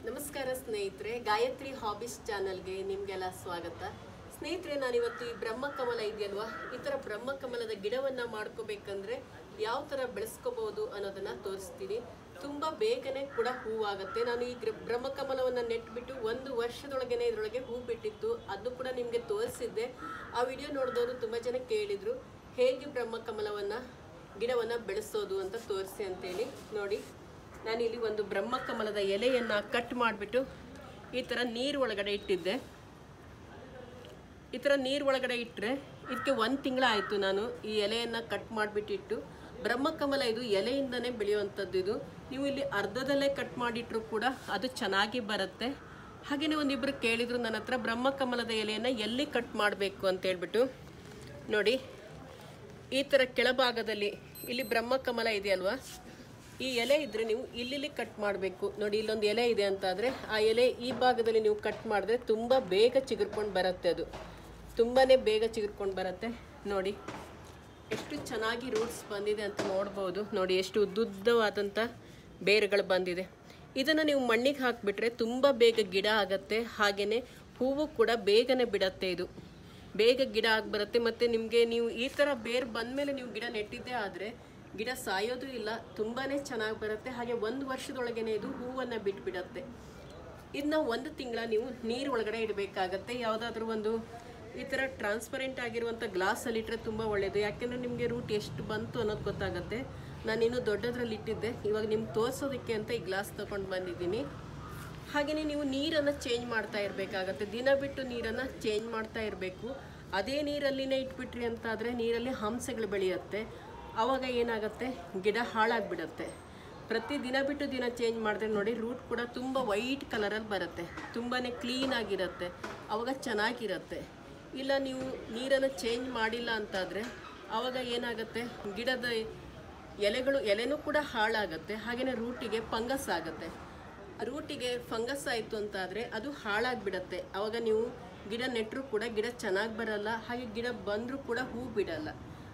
ನಮಸ್ಕಾರ ಸ್ನೇಹಿತರೆ ಗಾಯತ್ರಿ ಹಾಬೀಸ್ ಚಾನಲ್ಗೆ ನಿಮಗೆಲ್ಲ ಸ್ವಾಗತ ಸ್ನೇಹಿತರೆ ನಾನಿವತ್ತು ಈ ಬ್ರಹ್ಮಕಮಲ ಇದೆಯಲ್ವಾ ಈ ಥರ ಬ್ರಹ್ಮಕಮಲದ ಗಿಡವನ್ನು ಮಾಡ್ಕೋಬೇಕಂದ್ರೆ ಯಾವ ಥರ ಬೆಳೆಸ್ಕೋಬಹುದು ಅನ್ನೋದನ್ನ ತೋರಿಸ್ತೀನಿ ತುಂಬ ಬೇಗನೆ ಕೂಡ ಹೂವಾಗುತ್ತೆ ನಾನು ಈ ಗ್ರ- ಬ್ರಹ್ಮಕಮಲವನ್ನು ನೆಟ್ಬಿಟ್ಟು ಒಂದು ವರ್ಷದೊಳಗೇನೆ ಇದರೊಳಗೆ ಹೂ ಬಿಟ್ಟಿತ್ತು ಅದು ಕೂಡ ನಿಮಗೆ ತೋರಿಸಿದ್ದೆ ಆ ವಿಡಿಯೋ ನೋಡಿದವರು ತುಂಬ ಜನ ಕೇಳಿದರು ಹೇಗೆ ಬ್ರಹ್ಮಕಮಲವನ್ನು ಗಿಡವನ್ನು ಬೆಳೆಸೋದು ಅಂತ ತೋರಿಸಿ ಅಂತೇಳಿ ನೋಡಿ ನಾನಿಲ್ಲಿ ಒಂದು ಬ್ರಹ್ಮಕಮಲದ ಎಲೆಯನ್ನು ಕಟ್ ಮಾಡಿಬಿಟ್ಟು ಈ ಥರ ನೀರು ಒಳಗಡೆ ಇಟ್ಟಿದ್ದೆ ಈ ಥರ ನೀರು ಒಳಗಡೆ ಇಟ್ಟರೆ ಇದಕ್ಕೆ ಒಂದು ತಿಂಗಳಾಯಿತು ನಾನು ಈ ಎಲೆಯನ್ನು ಕಟ್ ಮಾಡಿಬಿಟ್ಟಿಟ್ಟು ಬ್ರಹ್ಮಕಮಲ ಇದು ಎಲೆಯಿಂದನೇ ಬೆಳೆಯುವಂಥದ್ದು ಇದು ನೀವು ಇಲ್ಲಿ ಅರ್ಧದಲ್ಲೇ ಕಟ್ ಮಾಡಿಟ್ರು ಕೂಡ ಅದು ಚೆನ್ನಾಗಿ ಬರುತ್ತೆ ಹಾಗೆಯೇ ಒಂದಿಬ್ಬರು ಕೇಳಿದರು ನನ್ನ ಹತ್ರ ಬ್ರಹ್ಮಕಮಲದ ಎಲೆಯನ್ನು ಎಲ್ಲಿ ಕಟ್ ಮಾಡಬೇಕು ಅಂತ ಹೇಳ್ಬಿಟ್ಟು ನೋಡಿ ಈ ಥರ ಕೆಳಭಾಗದಲ್ಲಿ ಇಲ್ಲಿ ಬ್ರಹ್ಮಕಮಲ ಇದೆಯಲ್ವಾ ಈ ಎಲೆ ಇದ್ರೆ ನೀವು ಇಲ್ಲಿ ಕಟ್ ಮಾಡಬೇಕು ನೋಡಿ ಇಲ್ಲೊಂದು ಎಲೆ ಇದೆ ಅಂತ ಆದರೆ ಆ ಎಲೆ ಈ ಭಾಗದಲ್ಲಿ ನೀವು ಕಟ್ ಮಾಡಿದ್ರೆ ತುಂಬ ಬೇಗ ಚಿಗುರ್ಕೊಂಡು ಬರುತ್ತೆ ಅದು ತುಂಬಾ ಬೇಗ ಚಿಗುರ್ಕೊಂಡು ಬರುತ್ತೆ ನೋಡಿ ಎಷ್ಟು ಚೆನ್ನಾಗಿ ರೂಟ್ಸ್ ಬಂದಿದೆ ಅಂತ ನೋಡ್ಬೋದು ನೋಡಿ ಎಷ್ಟು ಉದ್ದುದ್ದವಾದಂಥ ಬೇರುಗಳು ಬಂದಿದೆ ಇದನ್ನು ನೀವು ಮಣ್ಣಿಗೆ ಹಾಕಿಬಿಟ್ರೆ ತುಂಬ ಬೇಗ ಗಿಡ ಆಗುತ್ತೆ ಹಾಗೆಯೇ ಹೂವು ಕೂಡ ಬೇಗನೆ ಬಿಡತ್ತೆ ಇದು ಬೇಗ ಗಿಡ ಆಗಿ ಬರುತ್ತೆ ಮತ್ತು ನಿಮಗೆ ನೀವು ಈ ಥರ ಬೇರು ಬಂದಮೇಲೆ ನೀವು ಗಿಡ ನೆಟ್ಟಿದ್ದೇ ಆದರೆ ಗಿಡ ಸಾಯೋದು ಇಲ್ಲ ತುಂಬಾ ಚೆನ್ನಾಗಿ ಬರುತ್ತೆ ಹಾಗೆ ಒಂದು ವರ್ಷದೊಳಗೇನೆ ಇದು ಹೂವನ್ನು ಬಿಟ್ಬಿಡತ್ತೆ ಇದನ್ನ ಒಂದು ತಿಂಗಳ ನೀವು ನೀರು ಒಳಗಡೆ ಇಡಬೇಕಾಗತ್ತೆ ಯಾವುದಾದ್ರೂ ಒಂದು ಈ ಥರ ಟ್ರಾನ್ಸ್ಪರೆಂಟ್ ಆಗಿರುವಂಥ ಗ್ಲಾಸಲ್ಲಿ ಇಟ್ಟರೆ ತುಂಬ ಒಳ್ಳೆಯದು ಯಾಕೆಂದರೆ ನಿಮಗೆ ರೂಟ್ ಎಷ್ಟು ಬಂತು ಅನ್ನೋದು ಗೊತ್ತಾಗುತ್ತೆ ನಾನು ಇನ್ನೂ ದೊಡ್ಡದ್ರಲ್ಲಿ ಇಟ್ಟಿದ್ದೆ ಇವಾಗ ನಿಮ್ಗೆ ತೋರಿಸೋದಕ್ಕೆ ಅಂತ ಈ ಗ್ಲಾಸ್ ತೊಗೊಂಡು ಬಂದಿದ್ದೀನಿ ಹಾಗೆಯೇ ನೀವು ನೀರನ್ನು ಚೇಂಜ್ ಮಾಡ್ತಾ ಇರಬೇಕಾಗತ್ತೆ ದಿನ ಬಿಟ್ಟು ನೀರನ್ನು ಚೇಂಜ್ ಮಾಡ್ತಾ ಇರಬೇಕು ಅದೇ ನೀರಲ್ಲಿನೇ ಇಟ್ಬಿಟ್ರಿ ಅಂತಾದರೆ ನೀರಲ್ಲಿ ಹಂಸಗಳು ಬೆಳೆಯುತ್ತೆ ಆವಾಗ ಏನಾಗುತ್ತೆ ಗಿಡ ಹಾಳಾಗಿಬಿಡುತ್ತೆ ಪ್ರತಿ ದಿನ ಬಿಟ್ಟು ದಿನ ಚೇಂಜ್ ಮಾಡಿದ್ರೆ ನೋಡಿ ರೂಟ್ ಕೂಡ ತುಂಬ ವೈಟ್ ಕಲರಲ್ಲಿ ಬರುತ್ತೆ ತುಂಬಾ ಕ್ಲೀನ್ ಆಗಿರುತ್ತೆ ಆವಾಗ ಚೆನ್ನಾಗಿರುತ್ತೆ ಇಲ್ಲ ನೀವು ನೀರನ್ನು ಚೇಂಜ್ ಮಾಡಿಲ್ಲ ಅಂತಾದರೆ ಆವಾಗ ಏನಾಗುತ್ತೆ ಗಿಡದ ಎಲೆಗಳು ಎಲೆನೂ ಕೂಡ ಹಾಳಾಗುತ್ತೆ ಹಾಗೆಯೇ ರೂಟಿಗೆ ಫಂಗಸ್ ಆಗುತ್ತೆ ರೂಟಿಗೆ ಫಂಗಸ್ ಆಯಿತು ಅಂತಾದರೆ ಅದು ಹಾಳಾಗಿಬಿಡತ್ತೆ ಆವಾಗ ನೀವು ಗಿಡ ನೆಟ್ಟರೂ ಕೂಡ ಗಿಡ ಚೆನ್ನಾಗಿ ಬರಲ್ಲ ಹಾಗೆ ಗಿಡ ಬಂದರೂ ಕೂಡ ಹೂ ಬಿಡಲ್ಲ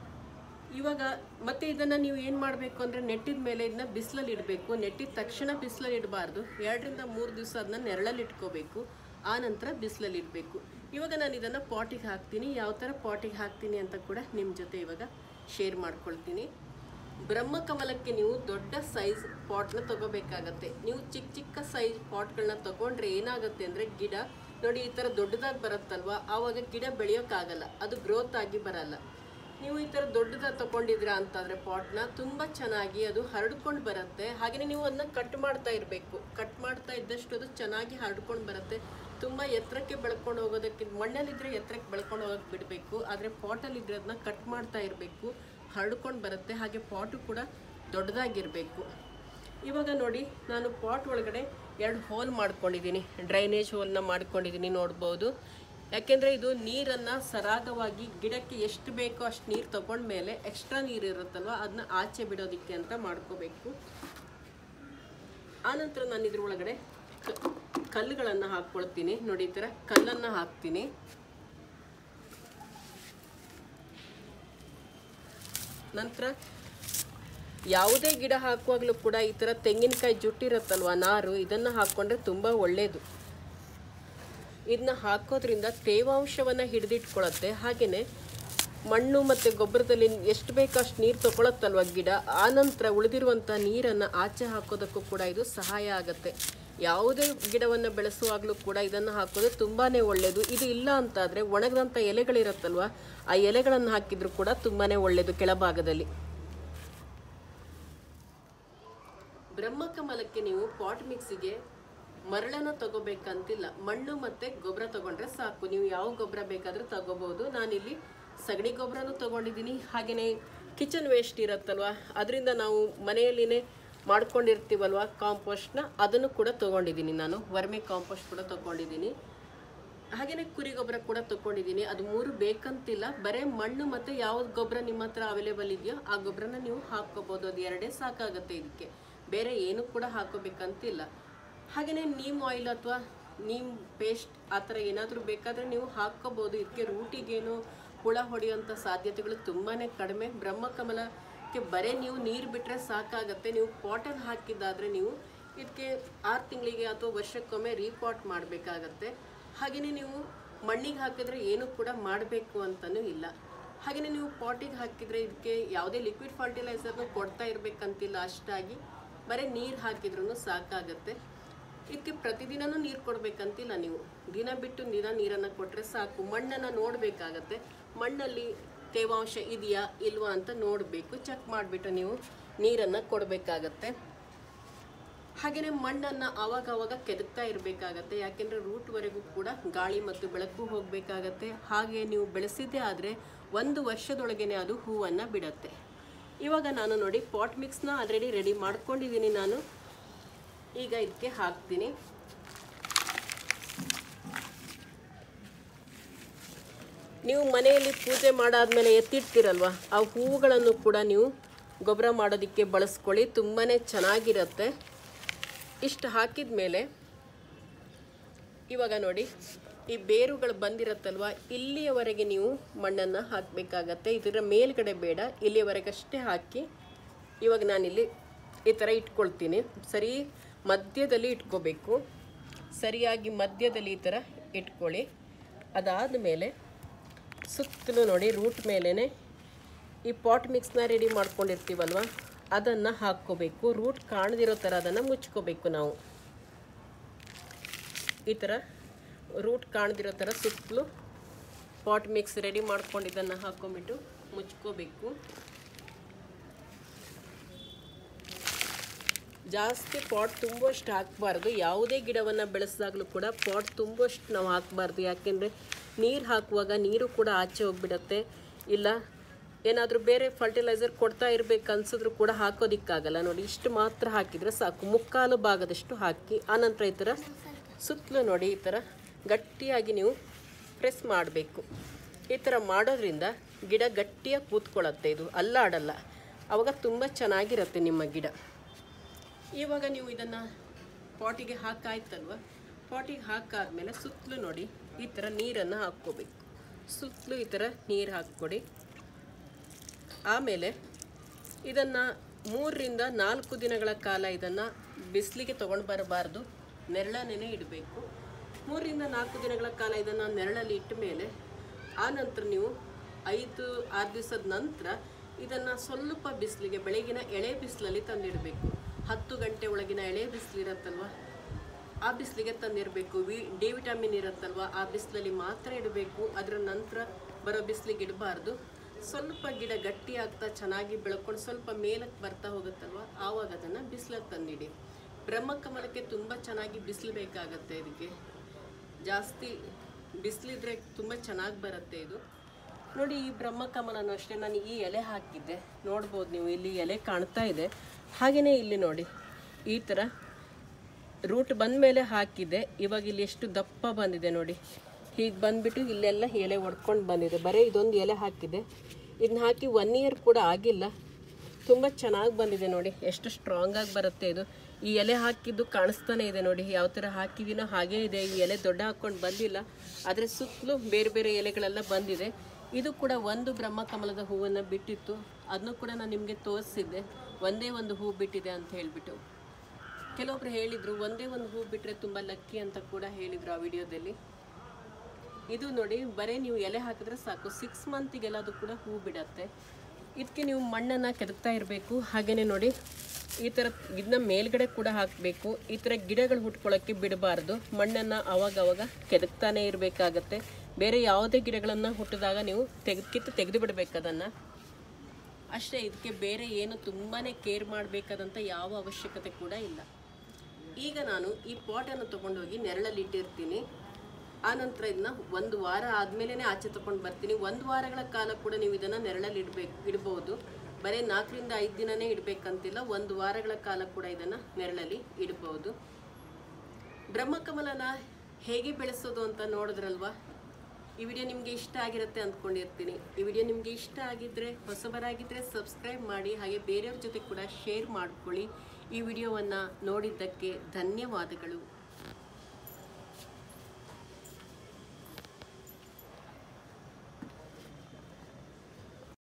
ಇವಾಗ ಮತ್ತೆ ಇದನ್ನು ನೀವು ಏನು ಮಾಡಬೇಕು ಅಂದರೆ ನೆಟ್ಟಿದ ಮೇಲೆ ಇದನ್ನ ಬಿಸಿಲಲ್ಲಿ ಇಡಬೇಕು ನೆಟ್ಟಿದ ತಕ್ಷಣ ಬಿಸಿಲಲ್ಲಿ ಇಡಬಾರ್ದು ಎರಡರಿಂದ ಮೂರು ದಿವಸ ಅದನ್ನ ನೆರಳಲ್ಲಿ ಇಟ್ಕೋಬೇಕು ಆ ನಂತರ ಬಿಸಿಲಲ್ಲಿ ಇಡಬೇಕು ಇವಾಗ ನಾನು ಇದನ್ನು ಪಾಟಿಗೆ ಹಾಕ್ತೀನಿ ಯಾವ ಥರ ಪಾಟಿಗೆ ಹಾಕ್ತೀನಿ ಅಂತ ಕೂಡ ನಿಮ್ಮ ಜೊತೆ ಇವಾಗ ಶೇರ್ ಮಾಡ್ಕೊಳ್ತೀನಿ ಬ್ರಹ್ಮಕಮಲಕ್ಕೆ ನೀವು ದೊಡ್ಡ ಸೈಜ್ ಪಾಟ್ನ ತಗೋಬೇಕಾಗತ್ತೆ ನೀವು ಚಿಕ್ಕ ಚಿಕ್ಕ ಸೈಜ್ ಪಾಟ್ಗಳನ್ನ ತಗೊಂಡ್ರೆ ಏನಾಗುತ್ತೆ ಅಂದರೆ ಗಿಡ ನೋಡಿ ಈ ಥರ ದೊಡ್ಡದಾಗಿ ಬರುತ್ತಲ್ವಾ ಆವಾಗ ಗಿಡ ಬೆಳೆಯೋಕ್ಕಾಗಲ್ಲ ಅದು ಗ್ರೋತ್ ಆಗಿ ಬರಲ್ಲ ನೀವು ಈ ಥರ ದೊಡ್ಡದಾಗಿ ತಗೊಂಡಿದ್ದೀರಾ ಅಂತಾದರೆ ಪಾಟ್ನ ತುಂಬ ಚೆನ್ನಾಗಿ ಅದು ಹರಡ್ಕೊಂಡು ಬರುತ್ತೆ ಹಾಗೆಯೇ ನೀವು ಅದನ್ನ ಕಟ್ ಮಾಡ್ತಾ ಇರಬೇಕು ಕಟ್ ಮಾಡ್ತಾ ಇದ್ದಷ್ಟು ಅದು ಚೆನ್ನಾಗಿ ಹರಡ್ಕೊಂಡು ಬರುತ್ತೆ ತುಂಬ ಎತ್ತರಕ್ಕೆ ಬೆಳ್ಕೊಂಡು ಹೋಗೋದಕ್ಕೆ ಮಣ್ಣಲ್ಲಿದ್ದರೆ ಎತ್ತರಕ್ಕೆ ಬೆಳ್ಕೊಂಡು ಹೋಗೋಕೆ ಬಿಡಬೇಕು ಆದರೆ ಪಾಟಲ್ಲಿದ್ದರೆ ಅದನ್ನ ಕಟ್ ಮಾಡ್ತಾ ಇರಬೇಕು ಹರಡ್ಕೊಂಡು ಬರುತ್ತೆ ಹಾಗೆ ಪಾಟು ಕೂಡ ದೊಡ್ಡದಾಗಿರಬೇಕು ಇವಾಗ ನೋಡಿ ನಾನು ಪಾಟ್ ಒಳಗಡೆ ಎರಡು ಹೋಲ್ ಮಾಡ್ಕೊಂಡಿದ್ದೀನಿ ಡ್ರೈನೇಜ್ ಹೋಲ್ನ ಮಾಡ್ಕೊಂಡಿದ್ದೀನಿ ನೋಡ್ಬೋದು ಯಾಕೆಂದರೆ ಇದು ನೀರನ್ನು ಸರಾಗವಾಗಿ ಗಿಡಕ್ಕೆ ಎಷ್ಟು ಬೇಕೋ ಅಷ್ಟು ನೀರು ತಗೊಂಡ್ಮೇಲೆ ಎಕ್ಸ್ಟ್ರಾ ನೀರು ಇರುತ್ತಲ್ವ ಅದನ್ನ ಆಚೆ ಬಿಡೋದಕ್ಕೆ ಅಂತ ಮಾಡ್ಕೋಬೇಕು ಆನಂತರ ನಾನು ಇದ್ರ ಒಳಗಡೆ ಕಲ್ಲುಗಳನ್ನು ಹಾಕ್ಕೊಳ್ತೀನಿ ನೋಡಿ ಈ ಥರ ಕಲ್ಲನ್ನು ಹಾಕ್ತೀನಿ ನಂತರ ಯಾವುದೇ ಗಿಡ ಹಾಕುವಾಗಲೂ ಕೂಡ ಈ ಥರ ತೆಂಗಿನಕಾಯಿ ಜುಟ್ಟಿರುತ್ತಲ್ವ ನಾರು ಇದನ್ನು ಹಾಕ್ಕೊಂಡ್ರೆ ತುಂಬ ಒಳ್ಳೆಯದು ಇದನ್ನ ಹಾಕೋದ್ರಿಂದ ತೇವಾಂಶವನ್ನು ಹಿಡಿದಿಟ್ಕೊಳ್ಳುತ್ತೆ ಹಾಗೆಯೇ ಮಣ್ಣು ಮತ್ತು ಗೊಬ್ಬರದಲ್ಲಿ ಎಷ್ಟು ಬೇಕೋ ಅಷ್ಟು ನೀರು ತಗೊಳತ್ತಲ್ವ ಗಿಡ ಆನಂತರ ಉಳಿದಿರುವಂಥ ನೀರನ್ನು ಆಚೆ ಹಾಕೋದಕ್ಕೂ ಕೂಡ ಇದು ಸಹಾಯ ಆಗುತ್ತೆ ಯಾವುದೇ ಗಿಡವನ್ನು ಬೆಳೆಸುವಾಗಲೂ ಕೂಡ ಇದನ್ನು ಹಾಕೋದು ತುಂಬಾ ಒಳ್ಳೆಯದು ಇದು ಇಲ್ಲ ಅಂತಾದರೆ ಒಣಗದಂಥ ಎಲೆಗಳಿರುತ್ತಲ್ವ ಆ ಎಲೆಗಳನ್ನು ಹಾಕಿದರೂ ಕೂಡ ತುಂಬಾ ಒಳ್ಳೆಯದು ಕೆಳಭಾಗದಲ್ಲಿ ಬ್ರಹ್ಮಕಮಲಕ್ಕೆ ನೀವು ಪಾಟ್ ಮಿಕ್ಸಿಗೆ ಮರಳನ್ನು ತಗೋಬೇಕಂತಿಲ್ಲ ಮಣ್ಣು ಮತ್ತು ಗೊಬ್ಬರ ತಗೊಂಡ್ರೆ ಸಾಕು ನೀವು ಯಾವ ಗೊಬ್ಬರ ಬೇಕಾದರೂ ತಗೋಬೋದು ನಾನಿಲ್ಲಿ ಸಗಣಿ ಗೊಬ್ಬರನೂ ತಗೊಂಡಿದ್ದೀನಿ ಹಾಗೆಯೇ ಕಿಚನ್ ವೇಸ್ಟ್ ಇರುತ್ತಲ್ವ ಅದರಿಂದ ನಾವು ಮನೆಯಲ್ಲಿನೇ ಮಾಡ್ಕೊಂಡಿರ್ತೀವಲ್ವ ಕಾಂಪೋಸ್ಟ್ನ ಅದನ್ನು ಕೂಡ ತೊಗೊಂಡಿದ್ದೀನಿ ನಾನು ವರ್ಮಿ ಕಾಂಪೋಸ್ಟ್ ಕೂಡ ತೊಗೊಂಡಿದ್ದೀನಿ ಹಾಗೆಯೇ ಕುರಿ ಗೊಬ್ಬರ ಕೂಡ ತೊಗೊಂಡಿದ್ದೀನಿ ಅದು ಮೂರು ಬೇಕಂತಿಲ್ಲ ಬರೀ ಮಣ್ಣು ಮತ್ತು ಯಾವ ಗೊಬ್ಬರ ನಿಮ್ಮ ಹತ್ರ ಅವೈಲೇಬಲ್ ಇದೆಯೋ ಆ ಗೊಬ್ಬರನ ನೀವು ಹಾಕ್ಕೋಬೋದು ಅದು ಎರಡೇ ಸಾಕಾಗುತ್ತೆ ಇದಕ್ಕೆ ಬೇರೆ ಏನು ಕೂಡ ಹಾಕೋಬೇಕಂತಿಲ್ಲ ಹಾಗೆಯೇ ನೀಮ್ ಆಯಿಲ್ ಅಥವಾ ನೀಮ್ ಪೇಸ್ಟ್ ಆ ಥರ ಏನಾದರೂ ಬೇಕಾದರೆ ನೀವು ಹಾಕ್ಕೋಬೋದು ಇದಕ್ಕೆ ರೂಟಿಗೇನು ಹುಳ ಹೊಡೆಯುವಂಥ ಸಾಧ್ಯತೆಗಳು ತುಂಬಾ ಕಡಿಮೆ ಬ್ರಹ್ಮಕಮಲಕ್ಕೆ ಬರೀ ನೀವು ನೀರು ಬಿಟ್ಟರೆ ಸಾಕಾಗತ್ತೆ ನೀವು ಪಾಟಲ್ಲಿ ಹಾಕಿದ್ದಾದರೆ ನೀವು ಇದಕ್ಕೆ ಆರು ತಿಂಗಳಿಗೆ ಅಥವಾ ವರ್ಷಕ್ಕೊಮ್ಮೆ ರೀಪಾಟ್ ಮಾಡಬೇಕಾಗತ್ತೆ ಹಾಗೆಯೇ ನೀವು ಮಣ್ಣಿಗೆ ಹಾಕಿದ್ರೆ ಏನು ಕೂಡ ಮಾಡಬೇಕು ಅಂತಲೂ ಇಲ್ಲ ಹಾಗೆಯೇ ನೀವು ಪಾಟಿಗೆ ಹಾಕಿದರೆ ಇದಕ್ಕೆ ಯಾವುದೇ ಲಿಕ್ವಿಡ್ ಫರ್ಟಿಲೈಸರ್ನು ಕೊಡ್ತಾ ಇರಬೇಕಂತಿಲ್ಲ ಅಷ್ಟಾಗಿ ಬರೀ ನೀರು ಹಾಕಿದ್ರೂ ಸಾಕಾಗತ್ತೆ ಇದಕ್ಕೆ ಪ್ರತಿದಿನನೂ ನೀರು ಕೊಡಬೇಕಂತಿಲ್ಲ ನೀವು ದಿನ ಬಿಟ್ಟು ದಿನ ನೀರನ್ನು ಕೊಟ್ಟರೆ ಸಾಕು ಮಣ್ಣನ್ನು ನೋಡಬೇಕಾಗತ್ತೆ ಮಣ್ಣಲ್ಲಿ ತೇವಾಂಶ ಇದೆಯಾ ಇಲ್ವಾ ಅಂತ ನೋಡಬೇಕು ಚೆಕ್ ಮಾಡಿಬಿಟ್ಟು ನೀವು ನೀರನ್ನು ಕೊಡಬೇಕಾಗತ್ತೆ ಹಾಗೆಯೇ ಮಣ್ಣನ್ನು ಆವಾಗ ಆವಾಗ ಕೆದಕ್ತಾ ಇರಬೇಕಾಗತ್ತೆ ಯಾಕೆಂದರೆ ರೂಟ್ವರೆಗೂ ಕೂಡ ಗಾಳಿ ಮತ್ತು ಬೆಳಕು ಹೋಗಬೇಕಾಗತ್ತೆ ಹಾಗೆ ನೀವು ಬೆಳೆಸಿದ್ದೇ ಆದರೆ ಒಂದು ವರ್ಷದೊಳಗೇನೆ ಅದು ಹೂವನ್ನು ಬಿಡುತ್ತೆ ಇವಾಗ ನಾನು ನೋಡಿ ಪಾಟ್ ಮಿಕ್ಸ್ನ ಆಲ್ರೆಡಿ ರೆಡಿ ಮಾಡ್ಕೊಂಡಿದ್ದೀನಿ ನಾನು ಈಗ ಇದಕ್ಕೆ ಹಾಕ್ತೀನಿ ನೀವು ಮನೆಯಲ್ಲಿ ಪೂಜೆ ಮಾಡಾದ್ಮೇಲೆ ಎತ್ತಿಡ್ತೀರಲ್ವ ಆ ಹೂವುಗಳನ್ನು ಕೂಡ ನೀವು ಗೊಬ್ಬರ ಮಾಡೋದಕ್ಕೆ ಬಳಸ್ಕೊಳ್ಳಿ ತುಂಬಾ ಚೆನ್ನಾಗಿರುತ್ತೆ ಇಷ್ಟು ಹಾಕಿದ ಮೇಲೆ ಇವಾಗ ನೋಡಿ ಈ ಬೇರುಗಳು ಬಂದಿರತ್ತಲ್ವ ಇಲ್ಲಿಯವರೆಗೆ ನೀವು ಮಣ್ಣನ್ನು ಹಾಕಬೇಕಾಗತ್ತೆ ಇದರ ಮೇಲ್ಗಡೆ ಬೇಡ ಇಲ್ಲಿಯವರೆಗಷ್ಟೇ ಹಾಕಿ ಇವಾಗ ನಾನಿಲ್ಲಿ ಈ ಥರ ಇಟ್ಕೊಳ್ತೀನಿ ಸರಿ ಮಧ್ಯದಲ್ಲಿ ಇಟ್ಕೋಬೇಕು ಸರಿಯಾಗಿ ಮಧ್ಯದಲ್ಲಿ ಈ ಥರ ಇಟ್ಕೊಳ್ಳಿ ಅದಾದ ಮೇಲೆ ಸುತ್ತಲೂ ನೋಡಿ ರೂಟ್ ಮೇಲೇ ಈ ಪಾಟ್ ಮಿಕ್ಸ್ನ ರೆಡಿ ಮಾಡ್ಕೊಂಡಿರ್ತೀವಲ್ವ ಅದನ್ನು ಹಾಕ್ಕೋಬೇಕು ರೂಟ್ ಕಾಣದಿರೋ ಥರ ಅದನ್ನು ಮುಚ್ಕೋಬೇಕು ನಾವು ಈ ಥರ ರೂಟ್ ಕಾಣದಿರೋ ಥರ ಸುತ್ತಲೂ ಪಾಟ್ ಮಿಕ್ಸ್ ರೆಡಿ ಮಾಡ್ಕೊಂಡಿದ್ದನ್ನು ಹಾಕ್ಕೊಂಬಿಟ್ಟು ಮುಚ್ಕೋಬೇಕು ಜಾಸ್ತಿ ಪಾಟ್ ತುಂಬುವಷ್ಟು ಹಾಕಬಾರ್ದು ಯಾವುದೇ ಗಿಡವನ್ನು ಬೆಳೆಸಿದಾಗಲೂ ಕೂಡ ಪಾಟ್ ತುಂಬುವಷ್ಟು ನಾವು ಹಾಕಬಾರ್ದು ಯಾಕೆಂದರೆ ನೀರು ಹಾಕುವಾಗ ನೀರು ಕೂಡ ಆಚೆ ಹೋಗ್ಬಿಡತ್ತೆ ಇಲ್ಲ ಏನಾದರೂ ಬೇರೆ ಫರ್ಟಿಲೈಸರ್ ಕೊಡ್ತಾ ಇರಬೇಕು ಅನ್ಸಿದ್ರು ಕೂಡ ಹಾಕೋದಿಕ್ಕಾಗಲ್ಲ ನೋಡಿ ಇಷ್ಟು ಮಾತ್ರ ಹಾಕಿದರೆ ಸಾಕು ಮುಕ್ಕಾಲು ಭಾಗದಷ್ಟು ಹಾಕಿ ಆನಂತರ ಈ ಥರ ಸುತ್ತಲೂ ನೋಡಿ ಈ ಥರ ಗಟ್ಟಿಯಾಗಿ ನೀವು ಪ್ರೆಸ್ ಮಾಡಬೇಕು ಈ ಥರ ಮಾಡೋದ್ರಿಂದ ಗಿಡ ಗಟ್ಟಿಯಾಗಿ ಕೂತ್ಕೊಳ್ಳುತ್ತೆ ಇದು ಅಲ್ಲಾಡಲ್ಲ ಆವಾಗ ತುಂಬ ಚೆನ್ನಾಗಿರುತ್ತೆ ನಿಮ್ಮ ಗಿಡ ಇವಾಗ ನೀವು ಇದನ್ನು ಪಾಟಿಗೆ ಹಾಕಾಯ್ತಲ್ವ ಪಾಟಿಗೆ ಹಾಕಾದ್ಮೇಲೆ ಸುತ್ತಲೂ ನೋಡಿ ಈ ಥರ ನೀರನ್ನು ಹಾಕ್ಕೋಬೇಕು ಸುತ್ತಲೂ ಈ ಥರ ನೀರು ಹಾಕ್ಕೊಡಿ ಆಮೇಲೆ ಇದನ್ನು ಮೂರರಿಂದ ನಾಲ್ಕು ದಿನಗಳ ಕಾಲ ಇದನ್ನು ಬಿಸಿಲಿಗೆ ತೊಗೊಂಡು ಬರಬಾರ್ದು ನೆರಳನ್ನೇ ಇಡಬೇಕು ಮೂರರಿಂದ ನಾಲ್ಕು ದಿನಗಳ ಕಾಲ ಇದನ್ನು ನೆರಳಲ್ಲಿ ಇಟ್ಟ ಮೇಲೆ ಆ ನಂತರ ನೀವು ಐದು ಆರು ದಿವಸದ ನಂತರ ಇದನ್ನು ಸ್ವಲ್ಪ ಬಿಸಿಲಿಗೆ ಬೆಳಗಿನ ಎಳೆ ಬಿಸಿಲಲ್ಲಿ ತಂದಿಡಬೇಕು ಹತ್ತು ಗಂಟೆ ಒಳಗಿನ ಎಳೆ ಬಿಸಿಲಿರತ್ತಲ್ವ ಆ ಬಿಸಿಲಿಗೆ ತಂದಿರಬೇಕು ವಿ ಡಿ ವಿಟಮಿನ್ ಇರುತ್ತಲ್ವ ಆ ಬಿಸಿಲಲ್ಲಿ ಮಾತ್ರ ಇಡಬೇಕು ಅದರ ನಂತರ ಬರೋ ಬಿಸಿಲಿಗೆ ಇಡಬಾರ್ದು ಸ್ವಲ್ಪ ಗಿಡ ಗಟ್ಟಿ ಆಗ್ತಾ ಚೆನ್ನಾಗಿ ಬೆಳ್ಕೊಂಡು ಸ್ವಲ್ಪ ಮೇಲಕ್ಕೆ ಬರ್ತಾ ಹೋಗುತ್ತಲ್ವ ಆವಾಗ ಅದನ್ನು ಬಿಸಿಲಲ್ಲಿ ತಂದಿಡಿ ಬ್ರಹ್ಮಕಮಲಕ್ಕೆ ತುಂಬ ಚೆನ್ನಾಗಿ ಬಿಸಿಲು ಬೇಕಾಗತ್ತೆ ಇದಕ್ಕೆ ಜಾಸ್ತಿ ಬಿಸಿಲಿದ್ರೆ ತುಂಬ ಚೆನ್ನಾಗಿ ಬರುತ್ತೆ ಇದು ನೋಡಿ ಈ ಬ್ರಹ್ಮಕಮಲನೂ ಅಷ್ಟೇ ನಾನು ಈ ಎಲೆ ಹಾಕಿದ್ದೆ ನೋಡ್ಬೋದು ನೀವು ಇಲ್ಲಿ ಎಲೆ ಕಾಣ್ತಾ ಇದೆ ಹಾಗೆಯೇ ಇಲ್ಲಿ ನೋಡಿ ಈ ಥರ ರೂಟ್ ಬಂದ ಮೇಲೆ ಹಾಕಿದ್ದೆ ಇವಾಗ ಇಲ್ಲಿ ಎಷ್ಟು ದಪ್ಪ ಬಂದಿದೆ ನೋಡಿ ಹೀಗೆ ಬಂದ್ಬಿಟ್ಟು ಇಲ್ಲೆಲ್ಲ ಎಲೆ ಒಡ್ಕೊಂಡು ಬಂದಿದೆ ಬರೀ ಇದೊಂದು ಎಲೆ ಹಾಕಿದೆ ಇದನ್ನ ಹಾಕಿ ಒನ್ ಇಯರ್ ಕೂಡ ಆಗಿಲ್ಲ ತುಂಬ ಚೆನ್ನಾಗಿ ಬಂದಿದೆ ನೋಡಿ ಎಷ್ಟು ಸ್ಟ್ರಾಂಗಾಗಿ ಬರುತ್ತೆ ಇದು ಈ ಎಲೆ ಹಾಕಿದ್ದು ಕಾಣಿಸ್ತಾನೆ ಇದೆ ನೋಡಿ ಯಾವ ಥರ ಹಾಕಿದ್ದೀನೋ ಹಾಗೇ ಇದೆ ಈ ಎಲೆ ದೊಡ್ಡ ಹಾಕ್ಕೊಂಡು ಬಂದಿಲ್ಲ ಆದರೆ ಸುತ್ತಲೂ ಬೇರೆ ಬೇರೆ ಎಲೆಗಳೆಲ್ಲ ಬಂದಿದೆ ಇದು ಕೂಡ ಒಂದು ಬ್ರಹ್ಮಕಮಲದ ಹೂವನ್ನು ಬಿಟ್ಟಿತ್ತು ಅದನ್ನು ಕೂಡ ನಾನು ನಿಮಗೆ ತೋರಿಸಿದ್ದೆ ಒಂದೇ ಒಂದು ಹೂ ಬಿಟ್ಟಿದೆ ಅಂತ ಹೇಳಿಬಿಟ್ಟು ಕೆಲವೊಬ್ರು ಹೇಳಿದರು ಒಂದೇ ಒಂದು ಹೂ ಬಿಟ್ಟರೆ ತುಂಬ ಲಕ್ಕಿ ಅಂತ ಕೂಡ ಹೇಳಿದರು ಆ ವಿಡಿಯೋದಲ್ಲಿ ಇದು ನೋಡಿ ಬರೀ ನೀವು ಎಲೆ ಹಾಕಿದ್ರೆ ಸಾಕು ಸಿಕ್ಸ್ ಮಂತಿಗೆಲ್ಲ ಅದು ಕೂಡ ಹೂ ಬಿಡತ್ತೆ ಇದಕ್ಕೆ ನೀವು ಮಣ್ಣನ್ನು ಕೆದಕ್ತಾ ಇರಬೇಕು ಹಾಗೆಯೇ ನೋಡಿ ಈ ಥರ ಇದನ್ನ ಮೇಲ್ಗಡೆ ಕೂಡ ಹಾಕಬೇಕು ಈ ಥರ ಗಿಡಗಳು ಹುಟ್ಕೊಳ್ಳೋಕ್ಕೆ ಬಿಡಬಾರ್ದು ಮಣ್ಣನ್ನು ಅವಾಗ ಅವಾಗ ಕೆದಕ್ತಾನೆ ಇರಬೇಕಾಗತ್ತೆ ಬೇರೆ ಯಾವುದೇ ಗಿಡಗಳನ್ನು ಹುಟ್ಟಿದಾಗ ನೀವು ತೆಗೆದು ಕಿತ್ತು ತೆಗೆದು ಬಿಡಬೇಕು ಅದನ್ನು ಅಷ್ಟೇ ಇದಕ್ಕೆ ಬೇರೆ ಏನು ತುಂಬಾ ಕೇರ್ ಮಾಡಬೇಕಾದಂಥ ಯಾವ ಅವಶ್ಯಕತೆ ಕೂಡ ಇಲ್ಲ ಈಗ ನಾನು ಈ ಪಾಟನ್ನು ತೊಗೊಂಡೋಗಿ ನೆರಳಲ್ಲಿ ಇಟ್ಟಿರ್ತೀನಿ ಆನಂತರ ಇದನ್ನ ಒಂದು ವಾರ ಆದಮೇಲೆ ಆಚೆ ತೊಗೊಂಡು ಬರ್ತೀನಿ ಒಂದು ವಾರಗಳ ಕಾಲ ಕೂಡ ನೀವು ಇದನ್ನು ನೆರಳಲ್ಲಿ ಇಡಬೇಕು ಇಡ್ಬೋದು ಬರೀ ನಾಲ್ಕರಿಂದ ಐದು ದಿನನೇ ಇಡಬೇಕಂತಿಲ್ಲ ಒಂದು ವಾರಗಳ ಕಾಲ ಕೂಡ ಇದನ್ನು ನೆರಳಲ್ಲಿ ಇಡ್ಬೋದು ಬ್ರಹ್ಮಕಮಲನ ಹೇಗೆ ಬೆಳೆಸೋದು ಅಂತ ನೋಡಿದ್ರಲ್ವಾ ಈ ವಿಡಿಯೋ ನಿಮಗೆ ಇಷ್ಟ ಆಗಿರುತ್ತೆ ಅಂದ್ಕೊಂಡಿರ್ತೀನಿ ಈ ವಿಡಿಯೋ ನಿಮಗೆ ಇಷ್ಟ ಆಗಿದ್ದರೆ ಹೊಸಬರಾಗಿದ್ದರೆ ಸಬ್ಸ್ಕ್ರೈಬ್ ಮಾಡಿ ಹಾಗೆ ಬೇರೆಯವ್ರ ಜೊತೆ ಕೂಡ ಶೇರ್ ಮಾಡ್ಕೊಳ್ಳಿ ಈ ವಿಡಿಯೋವನ್ನು ನೋಡಿದ್ದಕ್ಕೆ ಧನ್ಯವಾದಗಳು